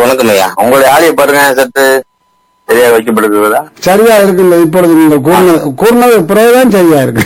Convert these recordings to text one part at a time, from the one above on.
வணக்கம் ஐயா உங்களுடைய ஆடியோ பாருங்க சற்று சரியா வைக்கப்படுகிறதா சரியா இருக்குல்ல இப்பொழுது நீங்கள் கூர்ணது கூர்ணது பிறகுதான் சரியா இருக்கு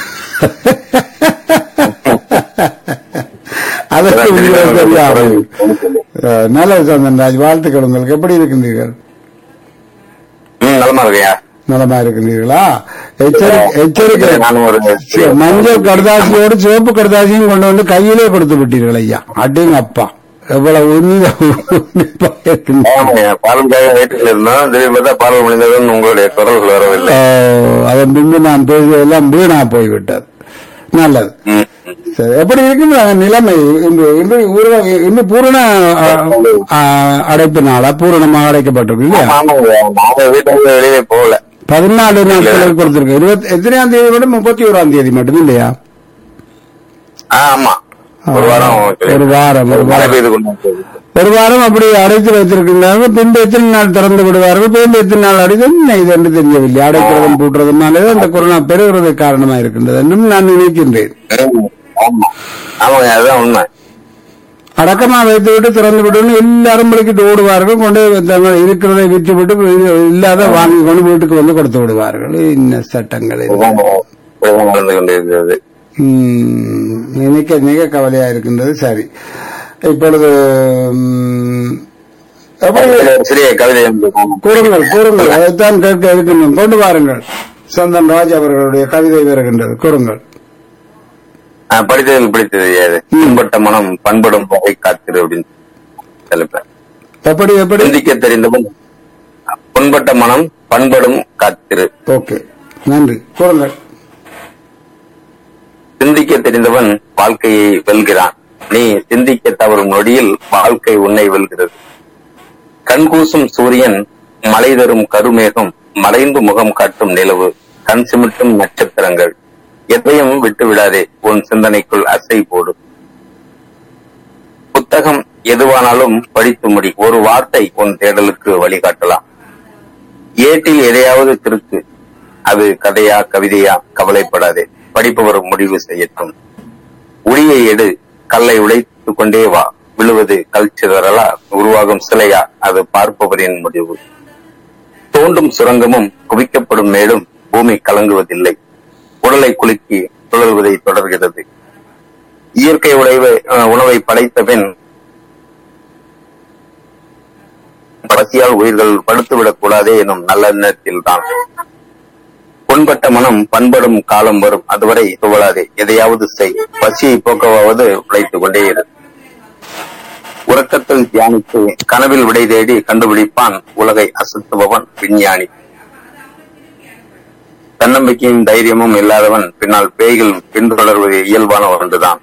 அதற்கு உங்களுக்கு சரியா அஹ், நல்லது சந்தன்ராஜ் வாழ்த்துக்கள் உங்களுக்கு எப்படி இருக்கின்றீர்கள் ம் நலமா இருக்கையா நலமா இருக்கின்றீர்களா எச்சரிக்கை எச்சரிக்கை நானும் ஒரு சரி, மஞ்சள் கடுதாசியோடு சிவப்பு கடுதாசியும் கொண்டு வந்து கையிலே கொடுத்து விட்டீர்கள் ஐயா அட்டிங்க அப்பா எவ்வளவு உன்னத உன்னிப்பா இருக்கின்ற- ஆமாய்யா, பாடலுக்காக வெயிட்டில் இருந்தோம் திடீர்னு பார்த்தா பாடல் முடிந்ததும் உங்களுடைய குரல்கள் வரவில்லை ஓ, அதன் பின்பு நான் பேசியதெல்லாம் வீணா போய்விட்டது நல்லது ம், ம். சரி எப்படி இருக்குது அந்த நிலைமை இன்று இன்று ஊரக- இன்று பூரண அ, அ, அடைப்பு நாளா பூரணமாக அடைக்கப்பட்டிருக்கு இல்லையா ஆமாங்கய்யா, நாங்க வீட்டுல இருந்து வெளியே போகல பதினாலு நாட்களுக்கு கொடுத்திருக்கு இருபத்தி எத்தனையாம் தேதி மட்டும் முப்பத்தி ஓராம் தேதி மட்டும் இல்லையா ஆ, ஆமா ஒரு வாரம் ஒரு வாரம் ஒரு மழை வாரம் பெய்து கொண்டு வந்தது. ஒரு வாரம் அப்படி அடைத்து வைத்திருக்கின்றார்கள் பின்பு எத்தனை நாள் திறந்து விடுவார்கள் பின்பு எத்தனை நாள் அடைத்து என்ன இது என்று தெரியவில்லை அடைக்கிறதும் பூட்டுறதுனாலே அந்த கொரோனா பெருகிறது காரணமாக இருக்கின்றது என்றும் நான் நினைக்கின்றேன் ம், ஆமா ஆமாங்க அதுதான் உண்மை அடக்கமா வைத்து விட்டு திறந்து விட்டு எல்லாரும் படிக்கிட்டு ஓடுவார்கள் கொண்டு போய் தங்கள் இருக்கிறதை விற்று விட்டு இது இல்லாத வாங்கி கொண்டு வீட்டுக்கு வந்து கொடுத்து விடுவார்கள் என்ன சட்டங்கள் இது? இதுதான் இதுதான் நடந்து கொண்டிருக்கிறது ம், நினைக்க மிக கவலையா இருக்கின்றது சரி இப்பொழுது ம், எப்படி ஒரு சிறிய கவிதை ஒன்று. கூறுங்கள் கூறுங்கள் அதைத்தான் கேட்க இருக்கின்றோம் கொண்டு வாருங்கள் சந்தன் ராஜ் அவர்களுடைய கவிதை வருகின்றது கூறுங்கள் ஆ, படித்ததில் பிடித்தது ஏது மேம்பட்ட மனம் பண்படும் வகை காத்திரு அப்படின்னு தலைப்பேன் எப்படி எப்படி சிந்திக்க தெரிந்தவன் புண்பட்ட மனம் பண்படும் காத்திரு ஓகே நன்றி கூறுங்கள் சிந்திக்க தெரிந்தவன் வாழ்க்கையை வெல்கிறான் நீ சிந்திக்க தவறும் நொடியில் வாழ்க்கை உன்னை வெல்கிறது கண்கூசும் சூரியன் மலை தரும் கருமேகம் மலைந்து முகம் காட்டும் நிலவு கண் சிமிட்டும் நட்சத்திரங்கள் எதையும் விட்டு விடாதே உன் சிந்தனைக்குள் அசை போடு புத்தகம் எதுவானாலும் படித்து முடி ஒரு வார்த்தை உன் தேடலுக்கு வழிகாட்டலாம் ஏட்டில் எதையாவது கிறுக்கு அது கதையா கவிதையா கவலைப்படாதே படிப்பவர் முடிவு செய்யட்டும் உளியை எடு கல்லை உடைத்துக் கொண்டே வா விழுவது கல் சிதறலா உருவாகும் சிலையா அது பார்ப்பவரின் முடிவு தோண்டும் சுரங்கமும் குவிக்கப்படும் மேலும் பூமி கலங்குவதில்லை உடலை குலுக்கி சுழல்வதை தொடர்கிறது இயற்கை உடைவை அஹ், உணவை படைத்த பின் பசியால் உயிர்கள் படுத்துவிடக் கூடாதே எனும் நல்லெண்ணத்தில் தான் புண்பட்ட மனம் பண்படும் காலம் வரும் அதுவரை துவளாதே எதையாவது செய் பசியை போக்கவாவது உழைத்துக் கொண்டே இரு உறக்கத்தில் தியானித்து கனவில் விடை தேடி கண்டுபிடிப்பான் உலகை அசத்துபவன் விஞ்ஞானி தன்னம்பிக்கையும் தைரியமும் இல்லாதவன் பின்னால் பேய்கள் பின்தொடர்வது இயல்பான ஒன்றுதான்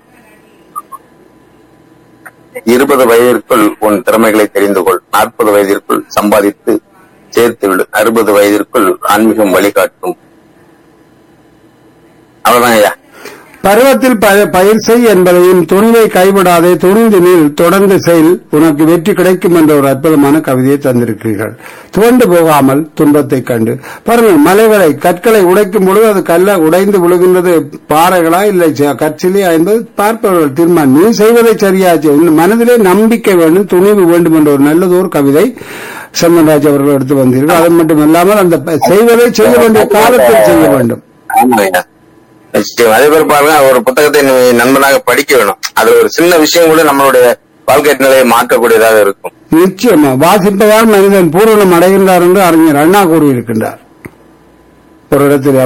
இருபது வயதிற்குள் உன் திறமைகளை தெரிந்து கொள் நாற்பது வயதிற்குள் சம்பாதித்து சேர்த்து விடு அறுபது வயதிற்குள் ஆன்மீகம் வழிகாட்டும் அவ்வளவுதான் ஐயா பருவத்தில் ப- பயிர் செய் என்பதையும் துணிவை கைவிடாதே துணிந்து நில் தொடர்ந்து செய் உனக்கு வெற்றி கிடைக்கும் என்ற ஒரு அற்புதமான கவிதையை தந்திருக்கிறீர்கள் துவண்டு போகாமல் துன்பத்தை கண்டு பாருங்கள் மலைகளை கற்களை உடைக்கும் பொழுது அது கல்ல உடைந்து விழுகின்றது பாறைகளா இல்லை ச- கற்சிலையா என்பது பார்ப்பவர்கள் தீர்மானம் நீ செய்வதை சரியாச்சு உன் மனதிலே நம்பிக்கை வேண்டும் துணிவு வேண்டும் என்ற ஒரு நல்லதொரு கவிதை சந்தன்ராஜ் அவர்கள் எடுத்து வந்தீர்கள் அது மட்டுமல்லாமல் அந்த ப- செய்வதை செய்ய வேண்டிய காலத்தில் செய்ய வேண்டும் ஆமா ஐயா நிச்சயம் அதே பேர் பாருங்க ஒரு புத்தகத்தை நீ நண்பனாக படிக்க வேணும் அது ஒரு சின்ன விஷயம் கூட நம்மளுடைய வாழ்க்கை நிலையை மாற்றக்கூடியதாக இருக்கும் நிச்சயமா வாசிப்பதால் மனிதன் பூரணம் அடைகின்றார் என்று அறிஞர் அண்ணா கூறியிருக்கின்றார் ஒரு இடத்தில்